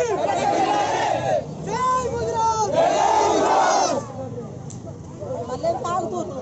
జై గుజరాత్ మళ్ళీ తాగుతుంది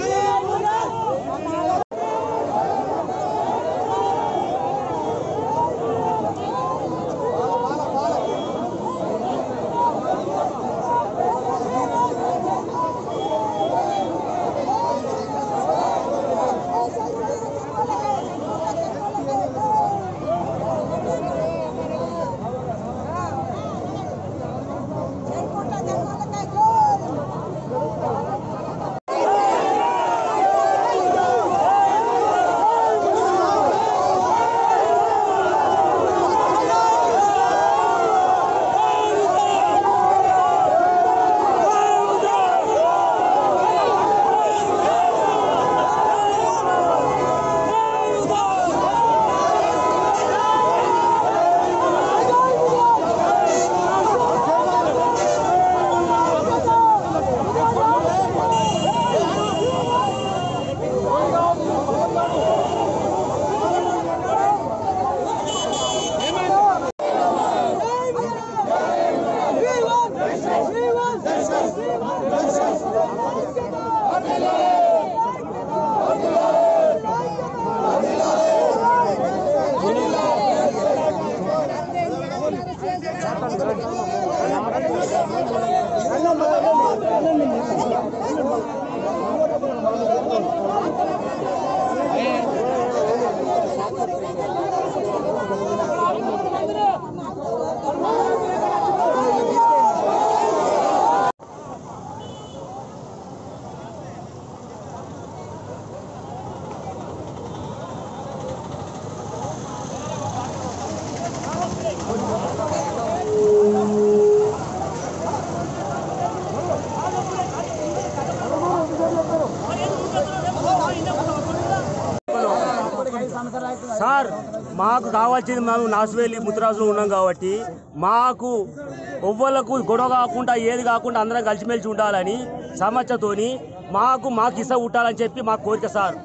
సార్ మాకు కావాల్సింది మేము నాసువేలి ముత్తరాజులో ఉన్నాం కాబట్టి మాకు ఎవ్వలకు గొడవ కాకుండా ఏది కాకుండా అందరం కలిసిమెలిసి ఉండాలని సమస్యతోని మాకు మాకు ఇస ఉండాలని చెప్పి మా కోరిక సార్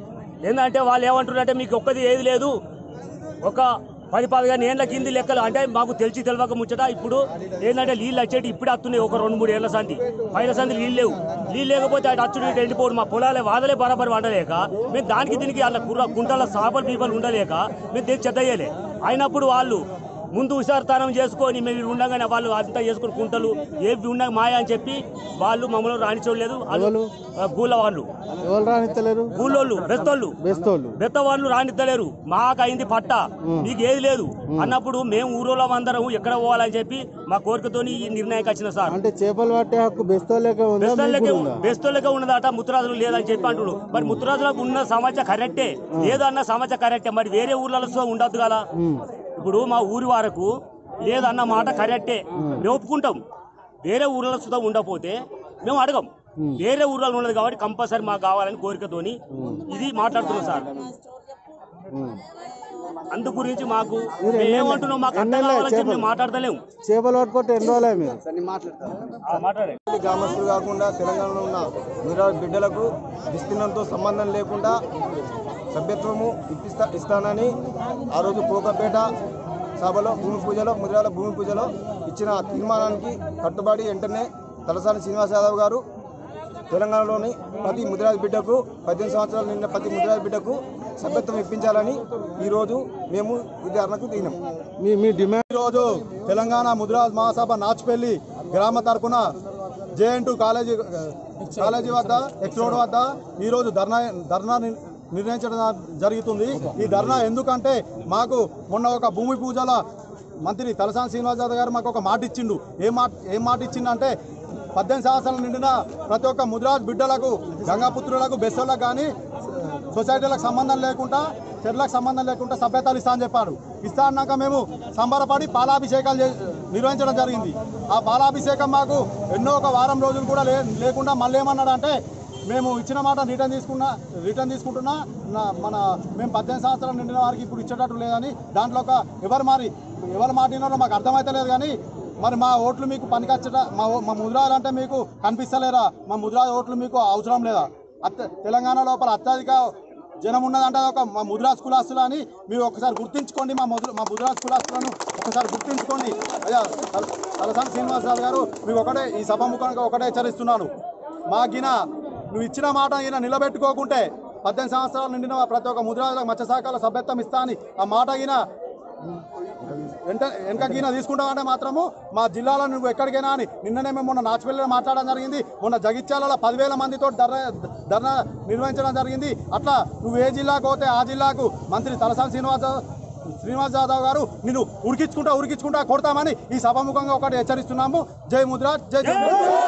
ఏంటంటే వాళ్ళు ఏమంటున్నారంటే మీకు ఒక్కది ఏది లేదు ఒక పది పదిహేను ఏళ్ళ కింది లెక్కలు అంటే మాకు తెలిసి తెలియక ముచ్చట ఇప్పుడు ఏంటంటే నీళ్ళు వచ్చేటి ఇప్పుడు వస్తున్నాయి ఒక రెండు మూడు ఏళ్ల సంది పైన సంది నీళ్ళు లేవు నీళ్ళు లేకపోతే అటు అచ్చుడు ఇటు ఎండిపోడు మా పొలాలే వాదలే బరాబరి వండలేక మేము దానికి దీనికి అలా కుర్ర కుంటల సాపలు పీపలు ఉండలేక మేము తెచ్చి చెద్దయ్యలే అయినప్పుడు వాళ్ళు ముందు హుషారుతనం చేసుకొని మేము ఇక్కడ ఉండగానే వాళ్ళు అంతా చేసుకుని కుంటలు ఏవి ఉండగా మాయ అని చెప్పి వాళ్ళు మమ్మల్ని రాణించలేదు వాళ్ళు గూళ్ళ వాళ్ళు ఎవరు రానిత్తలేరు గూళ్ళోళ్ళు బెస్తోళ్ళు బెస్తోళ్ళు బెత్త వాళ్ళు రానిద్దలేరు మాకు అయింది పట్ట మీకు ఏది లేదు అన్నప్పుడు మేము ఊరోళ్ళం అందరం ఎక్కడ పోవాలని చెప్పి మా కోరికతోని ఈ నిర్ణయానికి వచ్చిన సార్ అంటే చేపలు పట్టే హక్కు బెస్తోళ్ళకే ఉందా మీకు బెస్తోళ్ళకే కూడా ఉందా? బెస్తోళ్ళకే ఉన్నదట ముత్తురాజులు లేదని చెప్పి అంటుడు మరి ముత్తురాజులకు ఉన్న సమాచారం కరెక్టే లేదన్న సమాచారం కరెక్టే మరి వేరే ఊర్లలో ఉండద్దు కదా ఉమ్. ఇప్పుడు మా ఊరి వరకు లేదన్న మాట కరెక్టే మేము ఒప్పుకుంటాం వేరే ఊర్లలో సుధా ఉండకపోతే మేము అడగం వేరే ఊర్లలో ఉన్నది కాబట్టి కంపల్సరీ మాకు కావాలని కోరికతోని ఇది మాట్లాడుతున్నాం సార్ ఉమ్. అందు గురించి మాకు మీరు మేము ఎన్నెళ్ళ- ఏమంటున్నాం మాకు అర్థం ఎన్నెళ్ళ కావాలని చెప్పి చేపలు? మేము మాట్లాడతలేము చేపలు పట్టుకుంటే ఎన్ని రోజులే మీరు ఆ, మాట్లాడే గ్రామస్తులు కాకుండా తెలంగాణలో ఉన్న మీరా బిడ్డలకు విస్తీర్ణంతో సంబంధం లేకుండా సభ్యత్వము ఇప్పిస్తా ఇస్తానని ఆ రోజు కోకపేట సభలో భూమి పూజలో ముదిరాల భూమి పూజలో ఇచ్చిన తీర్మానానికి కట్టుబడి వెంటనే తలసాని శ్రీనివాస్ యాదవ్ గారు తెలంగాణలోని ప్రతి ముదిరాజు బిడ్డకు పద్దెనిమిది సంవత్సరాలు నిండిన ప్రతి ముదిరాజు బిడ్డకు సభ్యత్వం ఇప్పించాలని ఈరోజు మేము విచారణకు దిగినాం మీ మీ డిమాండ్ ఈరోజు తెలంగాణ ముద్రాజ్ మహాసభ నాచుపల్లి గ్రామ తరపున జేఎన్ కాలేజీ కాలేజీ వద్ద ఎక్స్ రోడ్ వద్ద ఈరోజు ధర్నా ధర్నా ని- నిర్ణయించడం జరుగుతుంది ఈ ధర్నా ఎందుకంటే మాకు మొన్న ఒక భూమి పూజల మంత్రి తలసాని శ్రీనివాస్ యాదవ్ గారు మాకు ఒక మాట ఇచ్చిండు ఏ మాట ఏం మాట ఇచ్చిండంటే పద్దెనిమిది సంవత్సరాలు నిండిన ప్రతి ఒక్క ముద్రాజ్ బిడ్డలకు గంగాపుత్రులకు బెస్సోళ్ళకు కానీ సొసైటీలకు సంబంధం లేకుండా చెర్లకు సంబంధం లేకుండా సభ్యతలు ఇస్తా అని చెప్పాడు ఇస్తా అన్నాక మేము సంబరపడి పాలాభిషేకాలు చే- నిర్వహించడం జరిగింది ఆ పాలాభిషేకం మాకు ఎన్నో ఒక వారం రోజులు కూడా లే లేకుండా మళ్ళీ ఏమన్నాడు అంటే మేము ఇచ్చిన మాట రిటర్న్ తీసుకున్నా రిటర్న్ తీసుకుంటున్నా నా- మన మేము పద్దెనిమిది సంవత్సరాలు నిండిన వారికి ఇప్పుడు ఇచ్చేటట్టు లేదని దాంట్లో ఒక ఎవరు మరి ఎవరు మాటినారో మాకు అర్థమైతలేదు కానీ మరి మా ఓట్లు మీకు పనికొచ్చట మా ఓ- మా ముద్రాలు అంటే మీకు కనిపిస్తలేరా మా ముద్రా ఓట్లు మీకు అవసరం లేదా అత్త తెలంగాణ లోపల అత్యధిక జనం ఉన్నదంటే ఒక మా ముద్రాజ్ కులాస్తులు అని మీరు ఒకసారి గుర్తించుకోండి మా ముద్ర మా ముద్రాజ్ కులాస్తులను ఒకసారి గుర్తించుకోండి అయ్యా తల- తలసాని శ్రీనివాసరావు గారు మీకు ఒకటే ఈ సభాముఖంగా ఒకటే హెచ్చరిస్తున్నాను మా గిన నువ్వు ఇచ్చిన మాట ఈయన నిలబెట్టుకోకుంటే పద్దెనిమిది సంవత్సరాలు నిండిన ప్రతి ఒక్క ముద్రాజులకు మత్స్యశాఖలో సభ్యత్వం ఇస్తా అని ఆ మాట గిన వెంట వెనక గీన తీసుకుంటామంటే మాత్రము మా జిల్లాలో నువ్వు ఎక్కడికైనా అని నిన్ననే మేము మొన్న నాచుపల్లిలో మాట్లాడడం జరిగింది మొన్న జగిత్యాలలో పదివేల మందితో ధర్నా ధర్నా నిర్వహించడం జరిగింది అట్లా నువ్వు ఏ జిల్లాకు పోతే ఆ జిల్లాకు మంత్రి తలసాని శ్రీనివాస శ్రీనివాస్ యాదవ్ గారు నిన్ను ఉరికించుకుంటా ఉరికించుకుంటా కొడతామని ఈ సభాముఖంగా ఒకటి హెచ్చరిస్తున్నాము జై ముద్రాజ్ జై జై ముద్రాజ్.